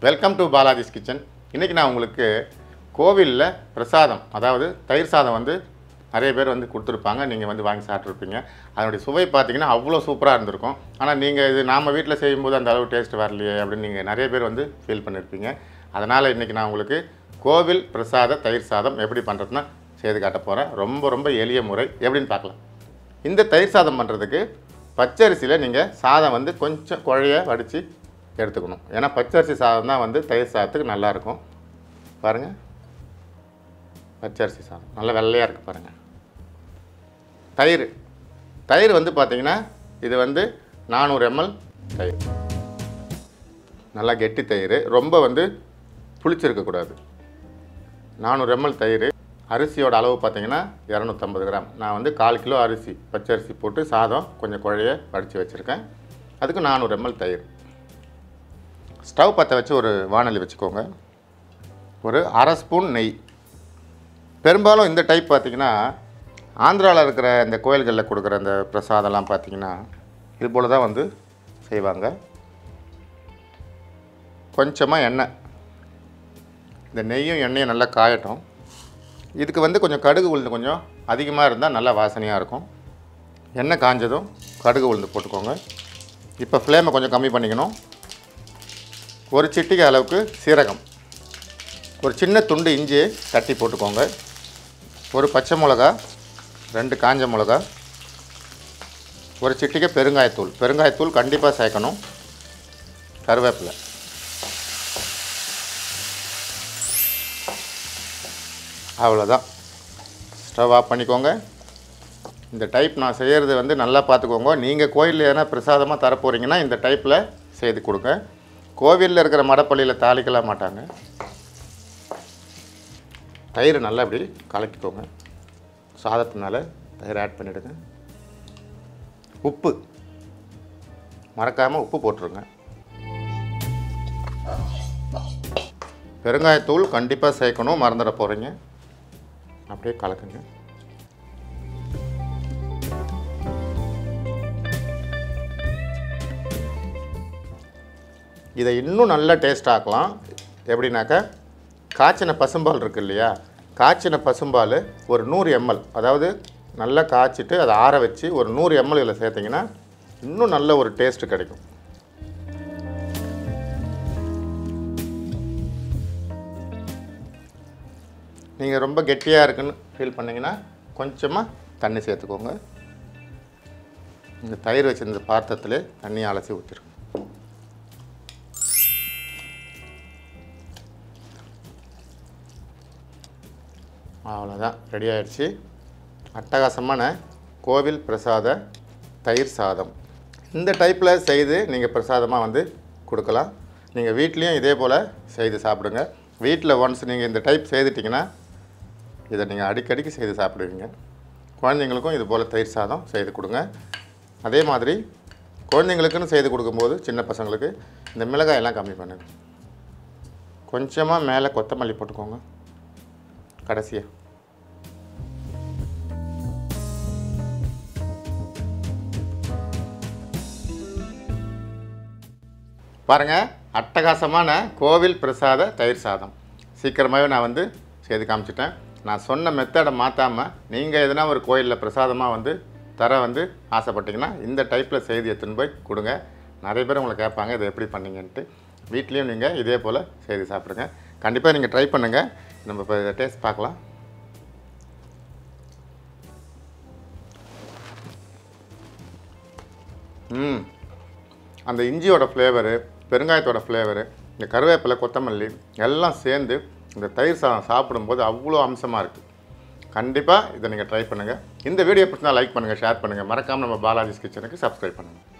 welcome to Balaji's kitchen இன்றைக்கி நான் உங்களுக்கு கோவிலில் பிரசாதம் அதாவது தயிர் சாதம் வந்து நிறைய பேர் வந்து கொடுத்துருப்பாங்க நீங்கள் வந்து வாங்கி சாப்பிட்ருப்பீங்க அதனுடைய சுவை பார்த்தீங்கன்னா அவ்வளோ சூப்பராக இருந்திருக்கும் ஆனால் நீங்கள் இது நாம் வீட்டில் செய்யும்போது அந்த அளவு டேஸ்ட் வரலையே அப்படின்னு நீங்கள் நிறைய பேர் வந்து ஃபீல் பண்ணியிருப்பீங்க அதனால் இன்றைக்கி நான் உங்களுக்கு கோவில் பிரசாத தயிர் சாதம் எப்படி பண்ணுறதுன்னா செய்து காட்ட போகிறேன் ரொம்ப ரொம்ப எளிய முறை எப்படின்னு பார்க்கலாம் இந்த தயிர் சாதம் பண்ணுறதுக்கு பச்சரிசியில் நீங்கள் சாதம் வந்து கொஞ்சம் குழைய வடித்து எடுத்துக்கணும் ஏன்னா பச்சரிசி சாதம் தான் வந்து தயிர் சாதத்துக்கு நல்லாயிருக்கும் பாருங்கள் பச்சரிசி சாதம் நல்லா வெள்ளையாக இருக்குது பாருங்கள் தயிர் தயிர் வந்து பார்த்திங்கன்னா இது வந்து நானூறு எம்எல் தயிர் நல்லா கெட்டி தயிர் ரொம்ப வந்து புளிச்சிருக்கக்கூடாது நானூறு எம்எல் தயிர் அரிசியோட அளவு பார்த்தீங்கன்னா இரநூத்தம்பது கிராம் நான் வந்து கால் கிலோ அரிசி பச்சரிசி போட்டு சாதம் கொஞ்சம் குழைய வடித்து வச்சுருக்கேன் அதுக்கு நானூறு எம்எல் தயிர் ஸ்டவ் பற்ற வச்சு ஒரு வானொலி வச்சுக்கோங்க ஒரு அரை ஸ்பூன் நெய் பெரும்பாலும் இந்த டைப் பார்த்திங்கன்னா ஆந்திராவில் இருக்கிற இந்த கோயில்களில் கொடுக்குற இந்த பிரசாதம்லாம் பார்த்திங்கன்னா இது போல் தான் வந்து செய்வாங்க கொஞ்சமாக எண்ணெய் இந்த நெய்யும் எண்ணெயும் நல்லா காயட்டும் இதுக்கு வந்து கொஞ்சம் கடுகு உளுந்து கொஞ்சம் அதிகமாக இருந்தால் நல்லா வாசனையாக இருக்கும் எண்ணெய் காஞ்சதும் கடுகு உளுந்து போட்டுக்கோங்க இப்போ ஃப்ளேமை கொஞ்சம் கம்மி பண்ணிக்கணும் ஒரு சிட்டிகை அளவுக்கு சீரகம் ஒரு சின்ன துண்டு இஞ்சி தட்டி போட்டுக்கோங்க ஒரு பச்சை மிளகா ரெண்டு காஞ்ச மிளகா ஒரு சிட்டிகை பெருங்காயத்தூள் பெருங்காயத்தூள் கண்டிப்பாக சேர்க்கணும் கருவேப்பிலை அவ்வளோதான் ஸ்டவ் ஆஃப் பண்ணிக்கோங்க இந்த டைப் நான் செய்கிறது வந்து நல்லா பார்த்துக்கோங்க நீங்கள் கோயிலில் எதனா பிரசாதமாக தரப்போகிறீங்கன்னா இந்த டைப்பில் செய்து கொடுங்க கோவிலில் இருக்கிற மடப்பள்ளியில் தாளிக்கலாம் மாட்டாங்க தயிர் நல்லா இப்படி கலக்கிக்கோங்க சாதத்தினால தயிர் ஆட் பண்ணிவிடுங்க உப்பு மறக்காமல் உப்பு போட்டுருங்க பெருங்காயத்தூள் கண்டிப்பாக சேர்க்கணும் மறந்துட போகிறீங்க அப்படியே கலக்குங்க இதை இன்னும் நல்லா டேஸ்ட் ஆக்கலாம் எப்படின்னாக்கா காய்ச்சின பசும்பால் இருக்கு இல்லையா காய்ச்சின பசும்பால் ஒரு நூறு எம்எல் அதாவது நல்லா காய்ச்சிட்டு அதை ஆற வச்சு ஒரு நூறு எம்எல் இதில் சேர்த்திங்கன்னா இன்னும் நல்ல ஒரு டேஸ்ட் கிடைக்கும் நீங்கள் ரொம்ப கெட்டியாக இருக்குன்னு ஃபீல் பண்ணிங்கன்னா கொஞ்சமாக தண்ணி சேர்த்துக்கோங்க இந்த தயிர் வச்சிருந்த பாத்திரத்தில் தண்ணி அலசி ஊற்றிருங்க அவ்வளோதான் ரெடி ஆயிடுச்சு அட்டகாசமான கோவில் பிரசாத தயிர் சாதம் இந்த டைப்பில் செய்து நீங்கள் பிரசாதமாக வந்து கொடுக்கலாம் நீங்கள் வீட்லேயும் இதே போல் செய்து சாப்பிடுங்க வீட்டில் ஒன்ஸ் நீங்கள் இந்த டைப் செய்துட்டிங்கன்னா இதை நீங்கள் அடிக்கடிக்கு செய்து சாப்பிடுவீங்க குழந்தைங்களுக்கும் இது போல் தயிர் சாதம் செய்து கொடுங்க அதே மாதிரி குழந்தைங்களுக்குன்னு செய்து கொடுக்கும்போது சின்ன பசங்களுக்கு இந்த மிளகாயெல்லாம் கம்மி பண்ணுங்க கொஞ்சமாக மேலே கொத்தமல்லி போட்டுக்கோங்க கடைசியாக பாருங்கள் அட்டகாசமான கோவில் பிரசாத தயிர் சாதம் சீக்கிரமாகவே நான் வந்து செய்து காமிச்சிட்டேன் நான் சொன்ன மெத்தடை மாற்றாமல் நீங்கள் எதனா ஒரு கோயிலில் பிரசாதமாக வந்து தர வந்து ஆசைப்பட்டீங்கன்னா இந்த டைப்பில் செய்தி எடுத்துன்னு போய் கொடுங்க நிறைய பேர் உங்களை கேட்பாங்க இதை எப்படி பண்ணீங்கன்ட்டு வீட்லேயும் நீங்கள் இதே போல் செய்து சாப்பிடுங்க கண்டிப்பாக நீங்கள் ட்ரை பண்ணுங்கள் நம்ம இப்போ இதை டேஸ்ட் பார்க்கலாம் ம் அந்த இஞ்சியோட ஃப்ளேவரு பெருங்காயத்தோட ஃப்ளேவரு இந்த கருவேப்பிலை கொத்தமல்லி எல்லாம் சேர்ந்து இந்த தயிர் சாதம் சாப்பிடும்போது அவ்வளோ அம்சமாக இருக்குது கண்டிப்பாக இதை நீங்கள் ட்ரை பண்ணுங்கள் இந்த வீடியோ பிடிச்சா லைக் பண்ணுங்கள் ஷேர் பண்ணுங்கள் மறக்காமல் நம்ம பாலாஜிஸ் கிச்சனுக்கு சப்ஸ்கிரைப் பண்ணுங்கள்